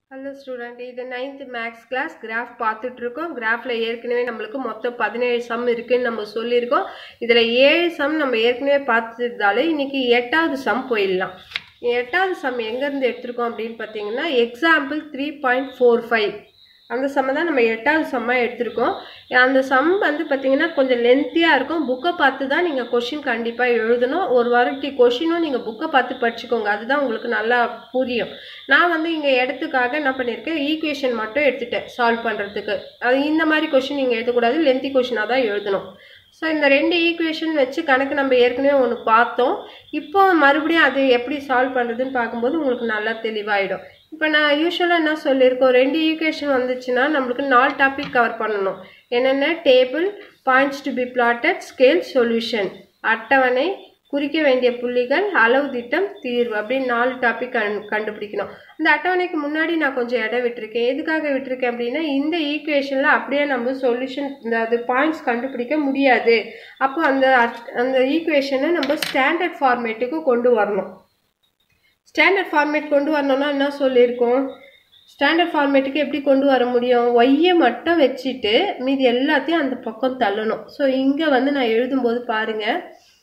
hello student இது ninth maths class graph பார்த்துட்டு இருக்கோம் கிராஃபில் ஏற்கனவே நம்மளுக்கு மொத்தம் பதினேழு சம் இருக்குன்னு நம்ம சொல்லியிருக்கோம் இதில் ஏழு சம் நம்ம ஏற்கனவே பார்த்துருந்தாலே இன்னைக்கு எட்டாவது சம் போயிடலாம் எட்டாவது சம் எங்கேருந்து எடுத்திருக்கோம் அப்படின்னு பார்த்தீங்கன்னா example three point four five அந்த சம்மை தான் நம்ம எட்டாவது சம்மாக எடுத்திருக்கோம் அந்த சம் வந்து பார்த்தீங்கன்னா கொஞ்சம் லென்த்தியாக இருக்கும் புக்கை பார்த்து தான் நீங்கள் கொஷின் கண்டிப்பாக எழுதணும் ஒரு வாரட்டி கொஷினும் நீங்கள் புக்கை பார்த்து படிச்சுக்கோங்க அதுதான் உங்களுக்கு நல்லா புரியும் நான் வந்து இங்கே இடத்துக்காக என்ன பண்ணியிருக்கேன் ஈக்குவேஷன் மட்டும் எடுத்துட்டேன் சால்வ் பண்ணுறதுக்கு அது இந்த மாதிரி கொஷின் நீங்கள் எழுதக்கூடாது லென்த்தி கொஷினாக தான் எழுதணும் ஸோ இந்த ரெண்டு ஈக்குவேஷன் வச்சு கணக்கு நம்ம ஏற்கனவே ஒன்று பார்த்தோம் இப்போ மறுபடியும் அது எப்படி சால்வ் பண்ணுறதுன்னு பார்க்கும்போது உங்களுக்கு நல்லா தெளிவாயிடும் இப்போ நான் யூஸ்வலாக என்ன சொல்லியிருக்கோம் ரெண்டு ஈக்குவேஷன் வந்துச்சுன்னா நம்மளுக்கு நாலு டாபிக் கவர் பண்ணணும் என்னென்ன table points to be plotted scale solution அட்டவணை குறிக்க வேண்டிய புள்ளிகள் அளவு திட்டம் தீர்வு அப்படின்னு நாலு டாபிக் கண் கண்டுபிடிக்கணும் இந்த அட்டவணைக்கு முன்னாடி நான் கொஞ்சம் இடம் விட்டுருக்கேன் எதுக்காக விட்டுருக்கேன் அப்படின்னா இந்த ஈக்குவேஷனில் அப்படியே நம்ம சொல்யூஷன் இந்த அது பாயிண்ட்ஸ் கண்டுபிடிக்க முடியாது அப்போ அந்த அந்த ஈக்குவேஷனை நம்ம ஸ்டாண்டர்ட் ஃபார்மேட்டுக்கு கொண்டு வரணும் ஸ்டாண்டர்ட் ஃபார்மேட் கொண்டு வரணும்னா என்ன சொல்லியிருக்கோம் ஸ்டாண்டர்ட் ஃபார்மேட்டுக்கு எப்படி கொண்டு வர முடியும் ஒய்யை மட்டும் வச்சுட்டு மீதி எல்லாத்தையும் அந்த பக்கம் தள்ளணும் ஸோ இங்கே வந்து நான் எழுதும்போது பாருங்கள்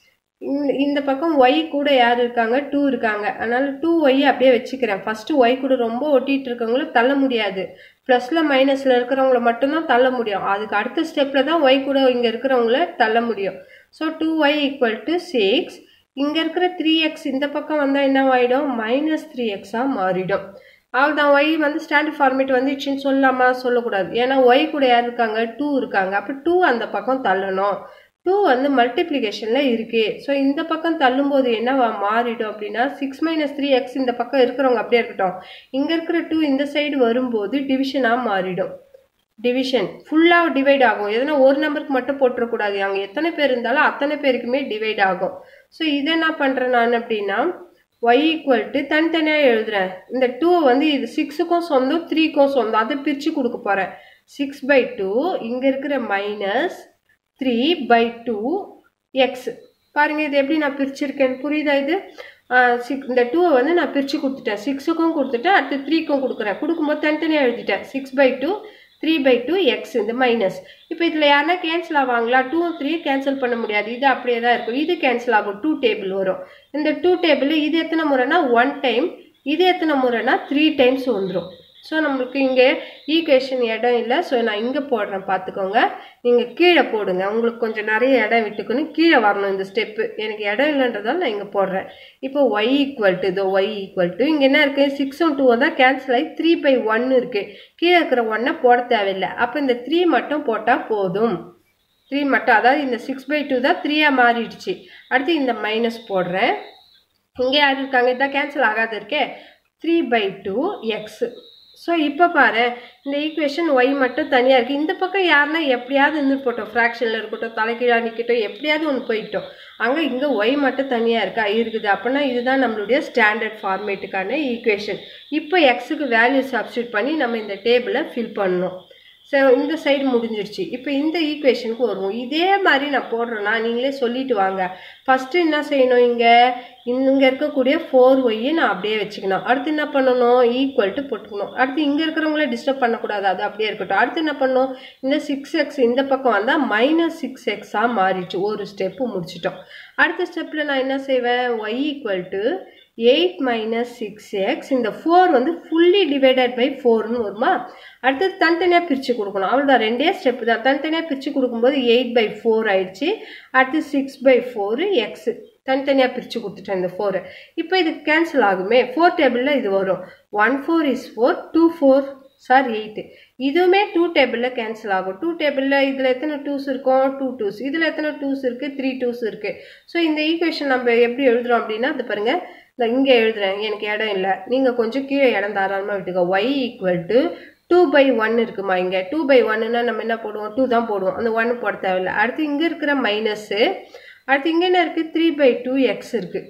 இந்த பக்கம் ஒய் கூட யார் இருக்காங்க டூ இருக்காங்க அதனால் டூ ஒய் அப்படியே வச்சுக்கிறேன் ஃபஸ்ட்டு ஒய் கூட ரொம்ப ஒட்டிகிட்டு இருக்கவங்கள தள்ள முடியாது ப்ளஸில் மைனஸில் இருக்கிறவங்கள மட்டும்தான் தள்ள முடியும் அதுக்கு அடுத்த ஸ்டெப்பில் தான் ஒய் கூட இங்கே இருக்கிறவங்கள தள்ள முடியும் so two y equal to six இங்கே இருக்கிற த்ரீ எக்ஸ் இந்த பக்கம் வந்தால் என்ன ஆகிடும் மைனஸ் த்ரீ எக்ஸாக மாறிடும் அவ்வளோதான் ஒய் வந்து ஸ்டாண்டர்ட் ஃபார்மேட் வந்துச்சுன்னு சொல்லலாமா சொல்லக்கூடாது ஏன்னா ஒய் கூட யார் இருக்காங்க டூ இருக்காங்க அப்போ டூ அந்த பக்கம் தள்ளணும் டூ வந்து மல்டிப்ளிகேஷனில் இருக்குது ஸோ இந்த பக்கம் தள்ளும்போது என்னவா மாறிடும் அப்படின்னா சிக்ஸ் மைனஸ் த்ரீ எக்ஸ் இந்த பக்கம் இருக்கிறவங்க அப்படியே இருக்கட்டும் இங்கே இருக்கிற டூ இந்த சைடு வரும்போது டிவிஷனாக மாறிடும் டிவிஷன் ஃபுல்லாக டிவைட் ஆகும் எதனா ஒரு நம்பருக்கு மட்டும் போட்டுறக்கூடாது அங்கே எத்தனை பேர் இருந்தாலும் அத்தனை பேருக்குமே டிவைட் ஆகும் ஸோ இதை என்ன பண்ணுறேன் நான் அப்படின்னா ஒய் ஈக்குவல் டு தனித்தனியாக எழுதுறேன் இந்த டூ வந்து இது சிக்ஸுக்கும் சொந்தம் த்ரீக்கும் சொந்தம் அதை பிரித்து கொடுக்க போகிறேன் சிக்ஸ் பை டூ இங்கே இருக்கிற minus three by two x பாருங்கள் இது எப்படி நான் பிரிச்சிருக்கேன் புரியுதா இது சிக் இந்த டூவை வந்து நான் பிரித்து கொடுத்துட்டேன் சிக்ஸுக்கும் கொடுத்துட்டேன் அடுத்து த்ரீக்கும் கொடுக்குறேன் கொடுக்கும்போது தனித்தனியாக எழுதிட்டேன் six by two three by two x இந்த மைனஸ் இப்போ இதில் யாருன்னா கேன்சல் ஆவாங்களா டூ த்ரீ கேன்சல் பண்ண முடியாது இது அப்படியே தான் இருக்கும் இது கேன்சல் ஆகும் டூ டேபிள் வரும் இந்த டூ டேபிள் இது எத்தனை முறைனா ஒன் டைம் இது எத்தனை முறைனா த்ரீ டைம்ஸ் வந்துடும் ஸோ நம்மளுக்கு இங்கே ஈக்குவேஷன் இடம் இல்லை ஸோ நான் இங்கே போடுறேன் பார்த்துக்கோங்க நீங்கள் கீழே போடுங்க உங்களுக்கு கொஞ்சம் நிறைய இடம் விட்டுக்கணும் கீழே வரணும் இந்த ஸ்டெப்பு எனக்கு இடம் இல்லைன்றதால நான் இங்கே போடுறேன் இப்போ ஒய் ஈக்குவல் டு இதோ ஒய் ஈக்குவல் டு இங்கே என்ன இருக்குது சிக்ஸும் டூ தான் கேன்சல் ஆகி த்ரீ பை ஒன்று இருக்குது கீழே இருக்கிற ஒன்றை போட தேவையில்லை அப்போ இந்த த்ரீ மட்டும் போட்டால் போதும் த்ரீ மட்டும் அதாவது இந்த சிக்ஸ் பை டூ தான் த்ரீயாக மாறிடுச்சு அடுத்து இந்த மைனஸ் போடுறேன் இங்கே யார் இருக்காங்க இதான் கேன்சல் ஆகாது இருக்கே three by two x so இப்போ பாரு இந்த ஈக்குவேஷன் ஒய் மட்டும் தனியாக இருக்குது இந்த பக்கம் யாருன்னா எப்படியாவது இருந்துட்டு போட்டோம் ஃப்ராக்ஷனில் இருக்கட்டும் தலைக்கீழாக நிற்கட்டும் எப்படியாவது ஒன்று போயிட்டோம் அங்கே இங்கே ஒய் மட்டும் தனியாக இருக்கா இருக்குது அப்படின்னா இதுதான் நம்மளுடைய ஸ்டாண்டர்ட் ஃபார்மேட்டுக்கான ஈக்குவேஷன் இப்போ எக்ஸுக்கு வேல்யூ சப்ஸ்டியூட் பண்ணி நம்ம இந்த டேபிளை ஃபில் பண்ணணும் ஸோ இந்த சைடு முடிஞ்சிடுச்சு இப்போ இந்த ஈக்குவேஷனுக்கு வருவோம் இதே மாதிரி நான் போடுறேன்னா நீங்களே சொல்லிட்டு வாங்க ஃபஸ்ட்டு என்ன செய்யணும் இங்கே இங்கே இருக்கக்கூடிய ஃபோர் ஒய்யை நான் அப்படியே வச்சுக்கணும் அடுத்து என்ன பண்ணணும் ஈக்குவல் டு போட்டுக்கணும் அடுத்து இங்கே இருக்கிறவங்கள டிஸ்டர்ப் பண்ணக்கூடாது அது அப்படியே இருக்கட்டும் அடுத்து என்ன பண்ணணும் இந்த சிக்ஸ் எக்ஸ் இந்த பக்கம் வந்தால் மைனஸ் சிக்ஸ் எக்ஸாக மாறிடுச்சு ஒரு ஸ்டெப்பு முடிச்சிட்டோம் அடுத்த ஸ்டெப்பில் நான் என்ன செய்வேன் y equal to eight minus six x இந்த ஃபோர் வந்து ஃபுல்லி டிவைடட் பை ஃபோர்னு வருமா அடுத்தது தனித்தனியாக பிரித்து கொடுக்கணும் அவ்வளோதான் ரெண்டே ஸ்டெப்பு தான் தனித்தனியாக பிரித்து கொடுக்கும்போது எயிட் பை ஃபோர் ஆயிடுச்சு அடுத்து சிக்ஸ் பை ஃபோரு எக்ஸு தனித்தனியாக பிரித்து கொடுத்துட்டேன் இந்த ஃபோரு இப்போ இது கேன்சல் ஆகுமே ஃபோர் டேபிளில் இது வரும் one four is four two four sir eight இதுவுமே டூ டேபிளில் கேன்சல் ஆகும் டூ டேபிளில் இதில் எத்தனை டூஸ் இருக்கும் டூ டூஸ் இதில் எத்தனை டூஸ் இருக்குது த்ரீ டூஸ் இருக்குது ஸோ இந்த ஈக்குவேஷன் நம்ம எப்படி எழுதுகிறோம் அப்படின்னா அது பாருங்கள் இந்த இங்கே எழுதுறேன் எனக்கு இடம் இல்லை நீங்கள் கொஞ்சம் கீழே இடம் தாராளமாக விட்டுக்கோ y equal to two by one இருக்குமா இங்கே டூ பை ஒன்னுனா நம்ம என்ன போடுவோம் டூ தான் போடுவோம் அந்த ஒன்று போட தேவையில்லை அடுத்து இங்கே இருக்கிற மைனஸ்ஸு அடுத்து இங்கே என்ன இருக்குது த்ரீ பை டூ எக்ஸ் இருக்குது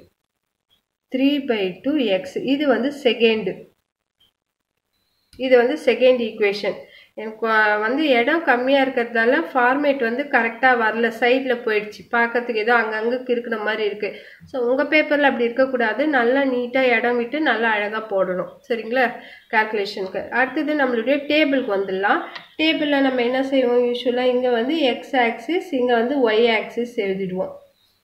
த்ரீ பை டூ எக்ஸ் இது வந்து செகண்டு இது வந்து செகண்ட் ஈக்குவேஷன் எனக்கு அஹ், வந்து இடம் கம்மியாக இருக்கிறதால ஃபார்மேட் வந்து கரெக்டாக வரல சைடில் போயிடுச்சு பார்க்கறதுக்கு ஏதோ அங்கங்கே இருக்கிற மாதிரி இருக்குது ஸோ உங்கள் பேப்பரில் அப்படி இருக்கக்கூடாது நல்லா நீட்டாக இடம் விட்டு நல்லா அழகாக போடணும் சரிங்களா கால்குலேஷனுக்கு அடுத்தது நம்மளுடைய டேபிளுக்கு வந்துடலாம் டேபிளில் நம்ம என்ன செய்வோம் யூஸ்வலாக இங்கே வந்து எக்ஸ் ஆக்சிஸ் இங்கே வந்து ஒய் ஆக்சிஸ் எழுதிடுவோம்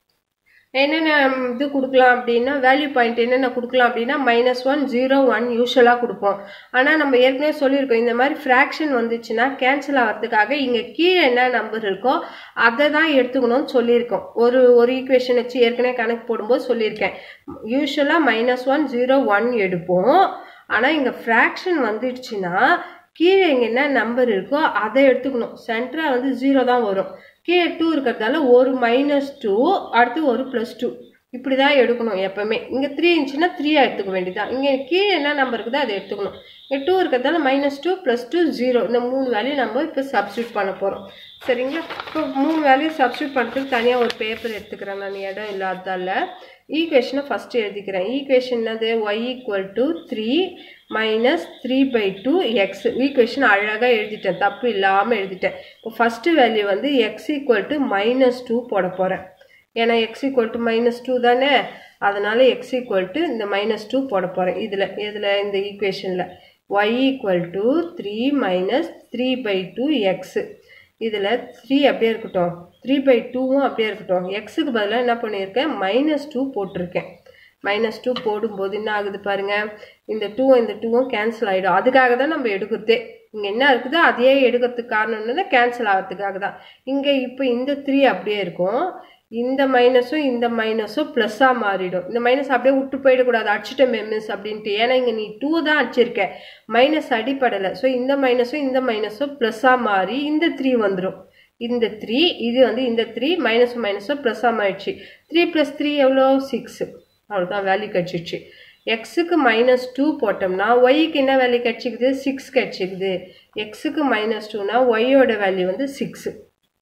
என்னென்ன இது கொடுக்கலாம் அப்படின்னா வேல்யூ பாயிண்ட் என்னென்ன கொடுக்கலாம் அப்படின்னா மைனஸ் ஒன் ஜீரோ ஒன் யூஸ்வலாக கொடுப்போம் ஆனால் நம்ம ஏற்கனவே சொல்லியிருக்கோம் இந்த மாதிரி ஃப்ராக்ஷன் வந்துச்சுன்னா கேன்சல் ஆகிறதுக்காக இங்கே கீழே என்ன நம்பர் இருக்கோ அதை தான் எடுத்துக்கணும்னு சொல்லியிருக்கோம் ஒரு ஒரு ஈக்குவேஷன் வச்சு ஏற்கனவே கணக்கு போடும்போது சொல்லியிருக்கேன் யூஸ்வலாக மைனஸ் ஒன் ஜீரோ ஒன் எடுப்போம் ஆனால் இங்கே ஃப்ராக்ஷன் வந்துடுச்சுன்னா கீழே இங்கே என்ன நம்பர் இருக்கோ அதை எடுத்துக்கணும் சென்டராக வந்து ஜீரோ தான் வரும் கீழே டூ இருக்கிறதால ஒரு மைனஸ் டூ அடுத்து ஒரு ப்ளஸ் டூ இப்படி தான் எடுக்கணும் எப்பவுமே இங்கே த்ரீ இருந்துச்சுன்னா த்ரீயாக எடுத்துக்க வேண்டியதான் இங்கே கீழே என்ன நம்பர் இருக்குதோ அதை எடுத்துக்கணும் இங்கே டூ இருக்கிறதால minus two plus two zero இந்த மூணு வேல்யூ நம்ம இப்போ சப்ஸ்டியூட் பண்ண போகிறோம் சரிங்களா இப்போ மூணு வேல்யூ சப்ஸ்டியூட் பண்ணுறதுக்கு தனியாக ஒரு பேப்பர் எடுத்துக்கிறேன் நான் இடம் இல்லாததால ஈக்குவேஷனை ஃபஸ்ட்டு எழுதிக்கிறேன் ஈக்குவேஷன் என்னது y equal to three minus three by two x equation அழகாக எழுதிட்டேன் தப்பு இல்லாமல் எழுதிட்டேன் இப்போ ஃபஸ்ட்டு வேல்யூ வந்து x equal to minus two போட போகிறேன் ஏன்னா x equal to minus two தானே அதனால எக்ஸ் ஈக்குவல் டு இந்த மைனஸ் டூ போட போகிறேன் இதில் இதில் இந்த ஈக்குவேஷனில் y equal to three minus three by two x இதில் த்ரீ அப்படியே இருக்கட்டும் த்ரீ பை டூவும் அப்படியே இருக்கட்டும் எக்ஸுக்கு பதிலாக என்ன பண்ணியிருக்கேன் மைனஸ் டூ போட்டிருக்கேன் மைனஸ் டூ போடும்போது என்ன ஆகுது பாருங்க இந்த டூவும் இந்த டூவும் கேன்சல் ஆகிடும் அதுக்காக தான் நம்ம எடுக்கிறதே இங்கே என்ன இருக்குதோ அதையே எடுக்கிறதுக்கு காரணம் என்னன்னா கேன்சல் ஆகிறதுக்காக தான் இங்கே இப்போ இந்த த்ரீ அப்படியே இருக்கும் இந்த மைனஸும் இந்த மைனஸும் ப்ளஸ்ஸாக மாறிடும் இந்த மைனஸ் அப்படியே விட்டு போயிடக்கூடாது அடிச்சிட்டேன் மிஸ் அப்படின்ட்டு ஏன்னா இங்கே நீ டூ தான் அடிச்சிருக்க மைனஸ் அடிப்படலை ஸோ இந்த மைனஸும் இந்த மைனஸும் ப்ளஸ்ஸாக மாறி இந்த த்ரீ வந்துடும் இந்த த்ரீ இது வந்து இந்த த்ரீ மைனஸும் மைனஸும் ப்ளஸ்ஸாக மாறிடுச்சு த்ரீ ப்ளஸ் த்ரீ எவ்வளோ சிக்ஸு அவ்வளோதான் வேல்யூ கிடச்சிடுச்சு எக்ஸுக்கு மைனஸ் டூ போட்டோம்னா ஒய்க்கு என்ன வேல்யூ கிடச்சிக்குது சிக்ஸ் கிடச்சிக்குது எக்ஸுக்கு மைனஸ் டூனா ஒய்யோட வேல்யூ வந்து சிக்ஸு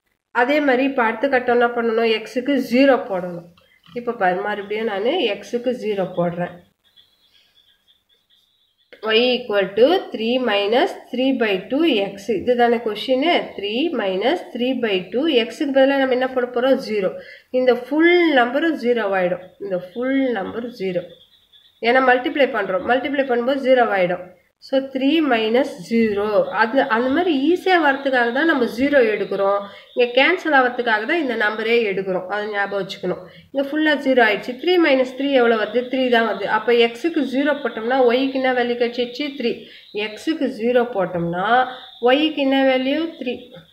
அதே மாதிரி இப்போ அடுத்த கட்டம் என்ன பண்ணணும் எக்ஸுக்கு ஜீரோ போடணும் இப்போ பாரு மறுபடியும் நான் எக்ஸுக்கு ஜீரோ போடுறேன் y equal to three minus three by two x இதுதானே question three minus three by two எக்ஸுக்கு பதிலாக நம்ம என்ன போட போகிறோம் ஜீரோ இந்த ஃபுல் நம்பரும் ஜீரோ ஆகிடும் இந்த ஃபுல் நம்பர் ஜீரோ ஏன்னா மல்டிப்ளை பண்ணுறோம் மல்டிப்ளை பண்ணும்போது ஜீரோ ஆகிடும் ஸோ த்ரீ மைனஸ் ஜீரோ அது அந்த மாதிரி ஈஸியாக வரதுக்காக தான் நம்ம ஜீரோ எடுக்கிறோம் இங்கே கேன்சல் ஆகிறதுக்காக தான் இந்த நம்பரே எடுக்கிறோம் அதை ஞாபகம் வச்சுக்கணும் இங்கே ஃபுல்லாக ஜீரோ ஆயிடுச்சு த்ரீ மைனஸ் த்ரீ எவ்வளோ வருது த்ரீ தான் வருது அப்போ எக்ஸுக்கு ஜீரோ போட்டோம்னா ஒய்க்கு என்ன வேல்யூ கிடச்சிச்சு த்ரீ எக்ஸுக்கு ஜீரோ போட்டோம்னா ஒய்க்கு என்ன வேல்யூ த்ரீ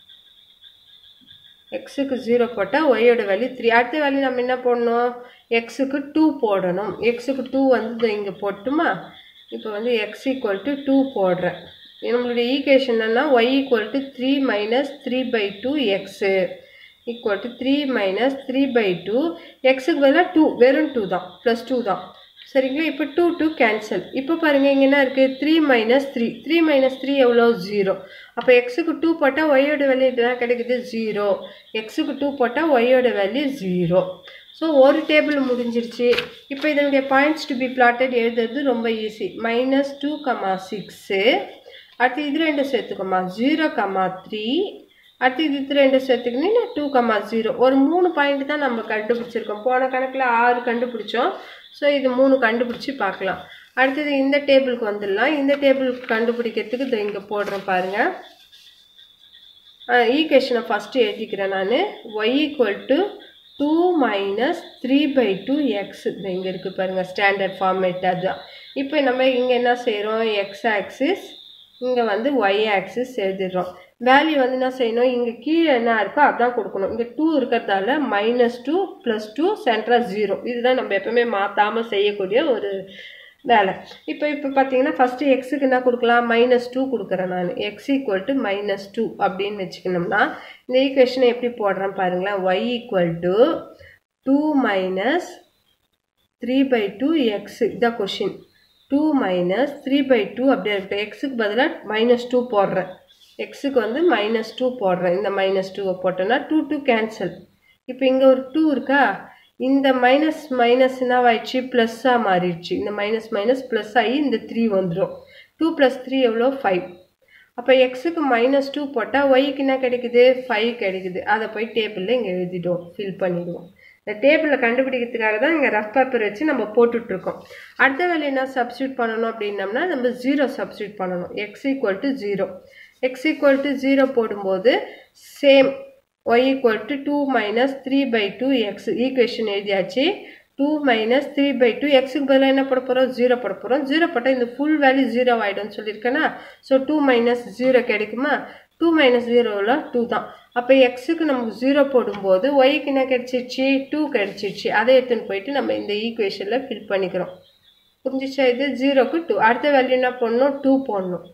எக்ஸுக்கு ஜீரோ போட்டால் ஒய்யோட வேல்யூ த்ரீ அடுத்த வேல்யூ நம்ம என்ன போடணும் எக்ஸுக்கு டூ போடணும் எக்ஸுக்கு டூ வந்து இங்கே போட்டுமா இப்போ வந்து எக்ஸ் ஈக்குவல் டு டூ போடுறேன் நம்மளுடைய ஈக்குவேஷன் என்னன்னா y equal to three minus three by two x equal to three minus three by two எக்ஸுக்கு பதிலாக டூ வெறும் டூ தான் ப்ளஸ் டூ தான் சரிங்களா இப்போ டூ டூ கேன்சல் இப்போ பாருங்கள் இங்கே என்ன இருக்குது three minus three three minus three எவ்வளோ ஜீரோ அப்போ எக்ஸுக்கு டூ போட்டால் ஒய்யோட வேல்யூ இதுதான் கிடைக்குது ஜீரோ எக்ஸுக்கு டூ போட்டால் ஒய்யோட வேல்யூ ஜீரோ ஸோ ஒரு டேபிள் முடிஞ்சிருச்சு இப்போ இதனுடைய பாயிண்ட்ஸ் டு பி பிளாட்டட் எழுதுறது ரொம்ப easy minus two comma six அடுத்து இது ரெண்டு சேர்த்துக்கோமா ஜீரோ கமா த்ரீ அடுத்து இது ரெண்டு சேர்த்துக்கினீங்கன்னா டூ கமா ஜீரோ ஒரு மூணு பாயிண்ட் தான் நம்ம கண்டுபிடிச்சிருக்கோம் போன கணக்கில் ஆறு கண்டுபிடிச்சோம் ஸோ இது மூணு கண்டுபிடிச்சி பார்க்கலாம் அடுத்தது இந்த டேபிளுக்கு வந்துடலாம் இந்த டேபிளுக்கு கண்டுபிடிக்கிறதுக்கு இதை இங்கே போடுறேன் பாருங்கள் ஈக்குவேஷனை ஃபஸ்ட்டு எழுதிக்கிறேன் நான் y equal to two minus three by two x இங்கே இருக்குது பாருங்கள் ஸ்டாண்டர்ட் ஃபார்மேட் அதுதான் இப்போ நம்ம இங்கே என்ன செய்கிறோம் எக்ஸ் ஆக்சிஸ் இங்கே வந்து ஒய் ஆக்சிஸ் எழுதிடுறோம் வேல்யூ வந்து என்ன செய்யணும் இங்கே கீழே என்ன இருக்கோ அதான் கொடுக்கணும் இங்கே டூ இருக்கிறதால மைனஸ் டூ ப்ளஸ் டூ சென்ட்ரா ஜீரோ இதுதான் நம்ம எப்பவுமே மாற்றாமல் செய்யக்கூடிய ஒரு வேலை இப்போ இப்போ பார்த்தீங்கன்னா ஃபஸ்ட்டு எக்ஸுக்கு என்ன கொடுக்கலாம் மைனஸ் டூ கொடுக்குறேன் நான் x equal to minus two அப்படின்னு வச்சுக்கணும்னா இந்த ஈக்குவேஷனை எப்படி போடுறேன் பாருங்களேன் y equal to two minus three by two x இதான் question two minus three by two அப்படியே இருக்கு எக்ஸுக்கு பதிலாக மைனஸ் டூ போடுறேன் எக்ஸுக்கு வந்து மைனஸ் டூ போடுறேன் இந்த மைனஸ் டூவை போட்டோன்னா டூ டூ கேன்சல் இப்போ இங்கே ஒரு டூ இருக்கா இந்த மைனஸ் மைனஸ் என்னவாயிடுச்சு ப்ளஸ்ஸாக மாறிடுச்சு இந்த மைனஸ் மைனஸ் ப்ளஸ் ஆகி இந்த த்ரீ வந்துடும் டூ ப்ளஸ் த்ரீ எவ்வளோ ஃபைவ் அப்போ எக்ஸுக்கு மைனஸ் டூ போட்டால் ஒய்க்கு என்ன கிடைக்குது ஃபைவ் கிடைக்குது அதை போய் டேபிளில் இங்கே எழுதிடுவோம் ஃபில் பண்ணிடுவோம் இந்த டேபிளில் கண்டுபிடிக்கிறதுக்காக தான் இங்கே ரஃப் பேப்பர் வச்சு நம்ம போட்டுட்ருக்கோம் அடுத்த வேலை என்ன சப்ஸ்டியூட் பண்ணணும் அப்படின்னம்னா நம்ம ஜீரோ சப்ஸ்டியூட் பண்ணணும் x equal to zero x equal to zero போடும்போது same y equal to two minus three by two x equation எழுதியாச்சு two minus three by two எக்ஸுக்கு பதிலாக என்ன போட போகிறோம் ஜீரோ போட போகிறோம் ஜீரோ போட்டால் இந்த ஃபுல் வேல்யூ ஜீரோ ஆகிடும்னு சொல்லியிருக்கேன்னா ஸோ டூ மைனஸ் ஜீரோ கிடைக்குமா டூ மைனஸ் ஜீரோவில் டூ தான் அப்போ எக்ஸுக்கு நமக்கு ஜீரோ போடும்போது ஒய்க்கு என்ன கிடச்சிருச்சு டூ கிடச்சிருச்சு அதை எடுத்துன்னு போயிட்டு நம்ம இந்த ஈக்குவேஷனில் ஃபில் பண்ணிக்கிறோம் புரிஞ்சிச்சா இது ஜீரோக்கு டூ அடுத்த வேல்யூ என்ன பண்ணணும் டூ போடணும்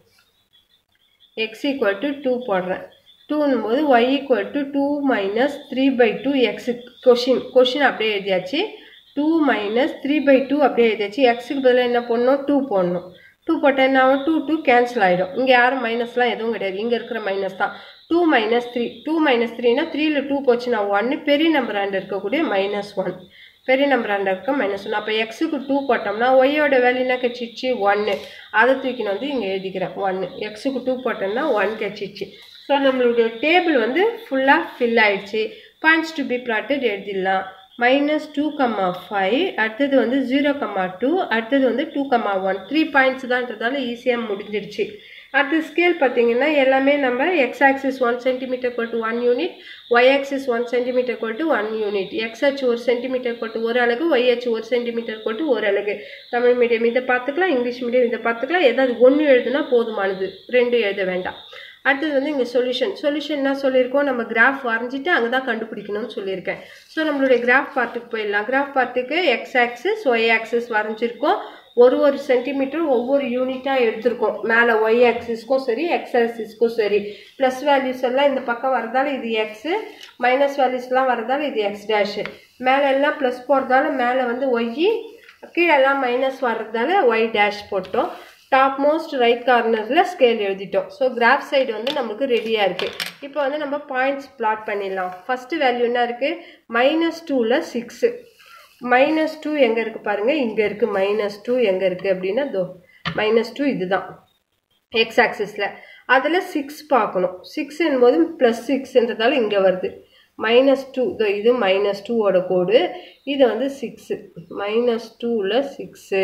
எக்ஸ் ஈக்குவல் டு டூ போடுறேன் டூன்னும் போது y equal to two minus three by two x question question அப்படியே எழுதியாச்சு two minus three by two அப்படியே எழுதியாச்சு எக்ஸுக்கு பதிலாக என்ன பண்ணணும் டூ போடணும் டூ போட்டால் என்ன ஆகும் டூ டூ கேன்சல் ஆகிடும் இங்கே யாரும் மைனஸ்லாம் எதுவும் கிடையாது இங்கே இருக்கிற மைனஸ் தான் two minus three two minus த்ரீனா த்ரீல டூ போச்சுன்னா ஒன்று பெரிய நம்பர் ரெண்டு இருக்கக்கூடிய மைனஸ் ஒன் பெரிய நம்பர் ரெண்டு இருக்க மைனஸ் ஒன் அப்போ எக்ஸுக்கு டூ போட்டோம்னா ஒய்யோட வேல்யூ என்ன கிடச்சிச்சு ஒன்று அதை தூக்கின்னு வந்து இங்கே எழுதிக்கிறேன் ஒன்று எக்ஸுக்கு டூ போட்டோம்னா ஒன் கிடச்சிச்சு ஸோ நம்மளுடைய டேபிள் வந்து ஃபுல்லாக ஃபில் ஆயிடுச்சு பாயிண்ட்ஸ் டு பி பிளாட்டட் எழுதிடலாம் மைனஸ் டூ கம்மா ஃபைவ் அடுத்தது வந்து ஜீரோ கம்மா டூ அடுத்தது வந்து two comma one three points தான்றதால ஈஸியாக முடிஞ்சிடுச்சு அடுத்து ஸ்கேல் பார்த்தீங்கன்னா எல்லாமே நம்ம எக்ஸ் ஆக்சிஸ் ஒன் சென்டிமீட்டர் கொட்டு one unit y axis one centimetre கொட்டு ஒன் யூனிட் எக்ஸ் அச்சு ஒரு சென்டிமீட்டர் கொட்டு ஒரு அழகு ஒய் அச்சு ஒரு சென்டிமீட்டர் கொட்டு ஒரு அழகு தமிழ் மீடியம் இதை பார்த்துக்கலாம் இங்கிலீஷ் மீடியம் இதை பார்த்துக்கலாம் ஏதாவது ஒன்று எழுதுனா போதுமானது ரெண்டு எழுத வேண்டாம் அடுத்தது வந்து இங்கே சொல்யூஷன் சொல்யூஷன் என்ன சொல்லியிருக்கோம் நம்ம கிராஃப் வரைஞ்சிட்டு அங்கே தான் கண்டுபிடிக்கணும்னு சொல்லியிருக்கேன் ஸோ நம்மளுடைய கிராஃப் பார்ட்டுக்கு போயிடலாம் கிராஃப் பார்ட்டுக்கு எக்ஸ் ஆக்சிஸ் ஒய் ஆக்சிஸ் வரைஞ்சிருக்கோம் ஒரு ஒரு சென்டிமீட்டர் ஒவ்வொரு யூனிட்டாக எடுத்திருக்கோம் மேலே ஒய் ஆக்சிஸ்க்கும் சரி எக்ஸ் ஆக்சிஸ்க்கும் சரி ப்ளஸ் வேல்யூஸ் எல்லாம் இந்த பக்கம் வரதால இது எக்ஸு மைனஸ் வேல்யூஸ்லாம் வரதால இது எக்ஸ் டேஷு மேலே எல்லாம் ப்ளஸ் போடுறதால மேலே வந்து ஒய் கீழெல்லாம் மைனஸ் வர்றதால ஒய் டேஷ் போட்டோம் டாப் மோஸ்ட் ரைட் கார்னரில் ஸ்கேல் எழுதிட்டோம் ஸோ கிராஃப் சைடு வந்து நமக்கு ரெடியாக இருக்குது இப்போ வந்து நம்ம பாயிண்ட்ஸ் பிளாட் பண்ணிடலாம் ஃபஸ்ட்டு வேல்யூ என்ன இருக்குது மைனஸ் டூவில் சிக்ஸு மைனஸ் டூ எங்கே இருக்குது பாருங்கள் இங்கே இருக்குது மைனஸ் டூ எங்கே இருக்குது அப்படின்னா தோ மைனஸ் டூ இதுதான் எக்ஸ் ஆக்சிஸில் அதில் சிக்ஸ் பார்க்கணும் சிக்ஸ் என்பது ப்ளஸ் சிக்ஸ்ன்றதால இங்கே வருது மைனஸ் டூ இதோ இது மைனஸ் டூவோட கோடு இது வந்து சிக்ஸு மைனஸ் டூவில் சிக்ஸு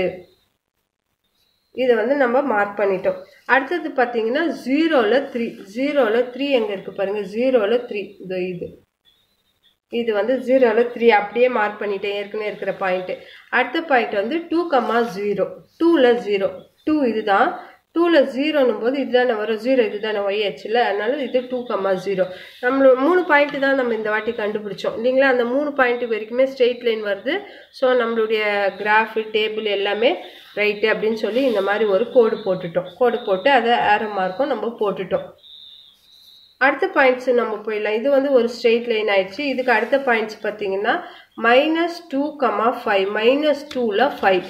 இதை வந்து நம்ம மார்க் பண்ணிட்டோம் அடுத்தது பார்த்தீங்கன்னா ஜீரோவில் த்ரீ ஜீரோவில் த்ரீ எங்கே இருக்குது பாருங்கள் ஜீரோவில் த்ரீ இதோ இது இது வந்து ஜீரோவில் த்ரீ அப்படியே மார்க் பண்ணிட்டேன் ஏற்கனவே இருக்கிற பாயிண்ட்டு அடுத்த பாயிண்ட் வந்து டூ கம்மா ஜீரோ டூவில் ஜீரோ டூ இதுதான் டூவில் ஜீரோன்னும் போது இதுதானே வரும் ஜீரோ இதுதானே ஒய் ஆச்சுல அதனால இது டூ கம்மா ஜீரோ நம்மளோட மூணு பாயிண்ட்டு தான் நம்ம இந்த வாட்டி கண்டுபிடிச்சோம் இல்லைங்களா அந்த மூணு பாயிண்ட்டு வரைக்குமே ஸ்ட்ரெயிட் லைன் வருது ஸோ நம்மளுடைய கிராஃபு டேபிள் எல்லாமே ரைட்டு அப்படின்னு சொல்லி இந்த மாதிரி ஒரு கோடு போட்டுட்டோம் கோடு போட்டு அதை ஏரோ மார்க்கும் நம்ம போட்டுட்டோம் அடுத்த பாயிண்ட்ஸ் நம்ம போயிடலாம் இது வந்து ஒரு ஸ்ட்ரெயிட் லைன் ஆயிடுச்சு இதுக்கு அடுத்த பாயிண்ட்ஸ் பார்த்தீங்கன்னா minus two comma five minus டூவில் ஃபைவ்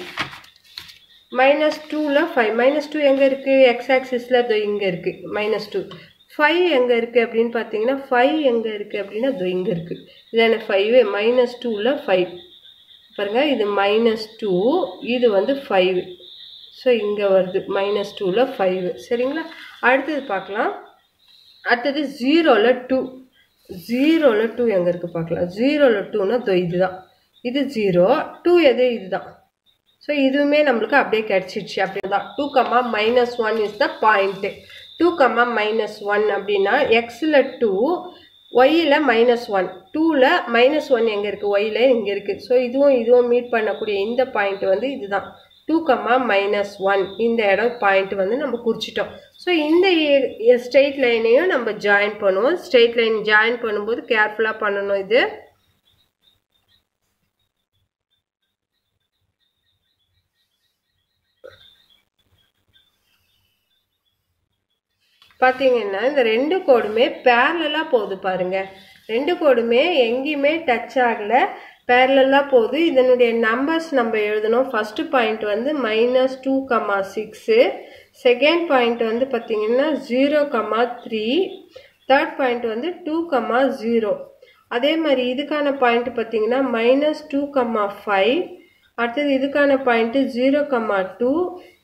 மைனஸ் டூவில் ஃபைவ் மைனஸ் டூ எங்கே இருக்குது எக்ஸ் ஆக்சிஸில் அது இங்கே இருக்குது மைனஸ் டூ ஃபைவ் எங்கே இருக்குது அப்படின்னு பார்த்தீங்கன்னா ஃபைவ் எங்கே இருக்குது அப்படின்னா அது இங்கே இருக்குது இதான ஃபைவ் மைனஸ் டூவில் ஃபைவ் பாருங்கள் இது மைனஸ் டூ இது வந்து ஃபைவ் ஸோ இங்கே வருது மைனஸ் டூவில் ஃபைவ் சரிங்களா அடுத்தது பார்க்கலாம் அடுத்தது ஜீரோவில் டூ ஜீரோவில் டூ எங்கே இருக்குது பார்க்கலாம் ஜீரோவில் டூனா இதோ இதுதான் இது ஜீரோ டூ எது இதுதான் ஸோ இதுவுமே நம்மளுக்கு அப்படியே கிடச்சிடுச்சு அப்படி தான் two comma minus one is the point two comma minus one அப்படின்னா எக்ஸில் டூ ஒய்யில் மைனஸ் ஒன் டூவில் மைனஸ் ஒன் எங்கே இருக்குது ஒய்யில் இங்கே இருக்குது ஸோ இதுவும் இதுவும் மீட் பண்ணக்கூடிய இந்த பாயிண்ட் வந்து இதுதான் டூ கம்மா மைனஸ் ஒன் இந்த இடம் பாயிண்ட் வந்து நம்ம குறிச்சிட்டோம் ஸோ இந்த ஸ்ட்ரெயிட் லைனையும் நம்ம ஜாயின் பண்ணுவோம் ஸ்ட்ரெயிட் லைன் ஜாயின் பண்ணும்போது கேர்ஃபுல்லாக பண்ணணும் இது பார்த்தீங்கன்னா இந்த ரெண்டு கோடுமே பேரலாக போகுது பாருங்க ரெண்டு கோடுமே எங்கேயுமே டச் ஆகலை பேரலாக போகுது இதனுடைய நம்பர்ஸ் நம்ம எழுதணும் ஃபஸ்ட்டு பாயிண்ட் வந்து minus two comma six second point வந்து பார்த்தீங்கன்னா zero comma three third point வந்து டூ கம்மா ஜீரோ அதே மாதிரி இதுக்கான பாயிண்ட் பார்த்தீங்கன்னா மைனஸ் டூ கம்மா ஃபைவ் அடுத்தது இதுக்கான பாயிண்ட்டு ஜீரோ கம்மா டூ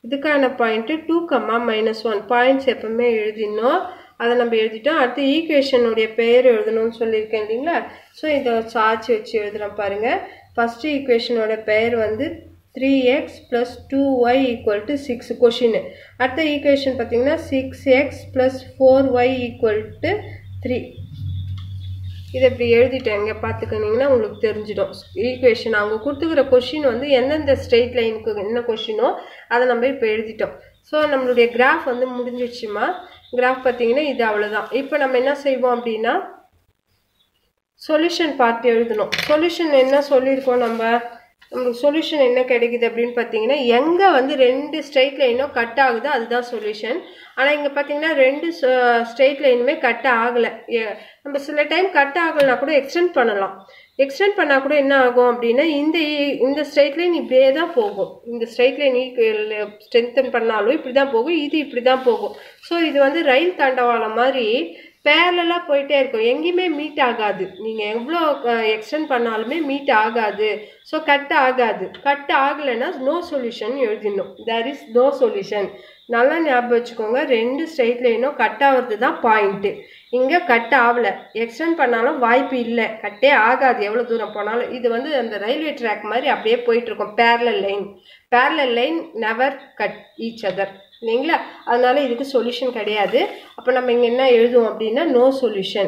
இதுக்கான point two comma minus one points எப்பவுமே எழுதினோம் அதை நம்ம எழுதிட்டோம் அடுத்து ஈக்குவேஷனுடைய பெயர் எழுதணும்னு சொல்லியிருக்கேன் இல்லைங்களா ஸோ இதை சார்ஜ் வச்சு எழுதுகிறோம் பாருங்கள் ஃபஸ்ட்டு ஈக்குவேஷனோட பெயர் வந்து three x plus two y equal to six question அடுத்த ஈக்குவேஷன் பார்த்தீங்கன்னா six x plus four y equal to three இதை இப்படி எழுதிட்டேன் இங்கே பார்த்துக்கினீங்கன்னா உங்களுக்கு தெரிஞ்சிடும் ஈக்குவேஷன் அவங்க கொடுத்துக்கிற கொஷின் வந்து எந்தெந்த ஸ்ட்ரெயிட் லைனுக்கு என்ன கொஷினோ அதை நம்ம இப்போ எழுதிட்டோம் ஸோ நம்மளுடைய கிராஃப் வந்து முடிஞ்சிடுச்சுமா கிராஃப் பார்த்தீங்கன்னா இது அவ்வளோதான் இப்போ நம்ம என்ன செய்வோம் அப்படின்னா சொல்யூஷன் பார்த்து எழுதணும் சொல்யூஷன் என்ன சொல்லியிருக்கோம் நம்ம நம்மளுக்கு சொல்யூஷன் என்ன கிடைக்குது அப்படின்னு பார்த்தீங்கன்னா எங்கே வந்து ரெண்டு ஸ்ட்ரெயிட் லைனோ கட் ஆகுதோ அதுதான் சொல்யூஷன் ஆனால் இங்கே பார்த்தீங்கன்னா ரெண்டு ஸ்ட்ரெயிட் லைனுமே கட் ஆகலை நம்ம சில டைம் கட் ஆகலைனா கூட எக்ஸ்டெண்ட் பண்ணலாம் எக்ஸ்டெண்ட் பண்ணால் கூட என்ன ஆகும் அப்படின்னா இந்த இந்த ஸ்ட்ரெயிட் லைன் இப்படியே தான் போகும் இந்த ஸ்ட்ரெயிட் லைன் ஸ்ட்ரென்தன் பண்ணாலும் இப்படி தான் போகும் இது இப்படி தான் போகும் ஸோ இது வந்து ரயில் தண்டவாளம் மாதிரி பேரலாக போயிட்டே இருக்கும் எங்கேயுமே மீட் ஆகாது நீங்கள் எவ்வளோ எக்ஸ்டெண்ட் பண்ணாலுமே மீட் ஆகாது ஸோ கட் ஆகாது கட் ஆகலைன்னா நோ சொல்யூஷன் எழுதிடணும் தேர் இஸ் நோ சொல்யூஷன் நல்லா ஞாபகம் வச்சுக்கோங்க ரெண்டு ஸ்ட்ரெயிட் லைனும் கட் ஆகிறது தான் பாயிண்ட்டு இங்கே கட் ஆகலை எக்ஸ்டெண்ட் பண்ணாலும் வாய்ப்பு இல்லை கட்டே ஆகாது எவ்வளோ தூரம் போனாலும் இது வந்து அந்த ரயில்வே ட்ராக் மாதிரி அப்படியே போயிட்டுருக்கோம் parallel line parallel line never cut each other இல்லைங்களா அதனால இதுக்கு சொல்யூஷன் கிடையாது அப்போ நம்ம இங்கே என்ன எழுதுவோம் அப்படின்னா நோ சொல்யூஷன்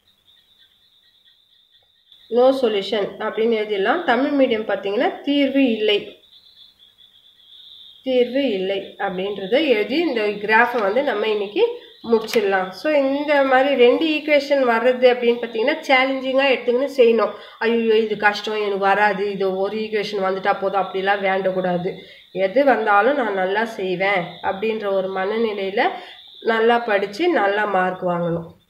நோ சொல்யூஷன் அப்படின்னு எழுதிடலாம் தமிழ் மீடியம் பார்த்தீங்கன்னா தீர்வு இல்லை தீர்வு இல்லை அப்படின்றத எழுதி இந்த கிராஃபை வந்து நம்ம இன்னைக்கு முடிச்சிடலாம் ஸோ இந்த மாதிரி ரெண்டு ஈக்குவேஷன் வர்றது அப்படின்னு பார்த்தீங்கன்னா சேலஞ்சிங்காக எடுத்துக்கின்னு செய்யணும் ஐயோ இது கஷ்டம் எனக்கு வராது இது ஒரு ஈக்குவேஷன் வந்துட்டா போதும் அப்படிலாம் வேண்டக்கூடாது எது வந்தாலும் நான் நல்லா செய்வேன் அப்படின்ற ஒரு மனநிலையில் நல்லா படித்து நல்லா மார்க் வாங்கணும்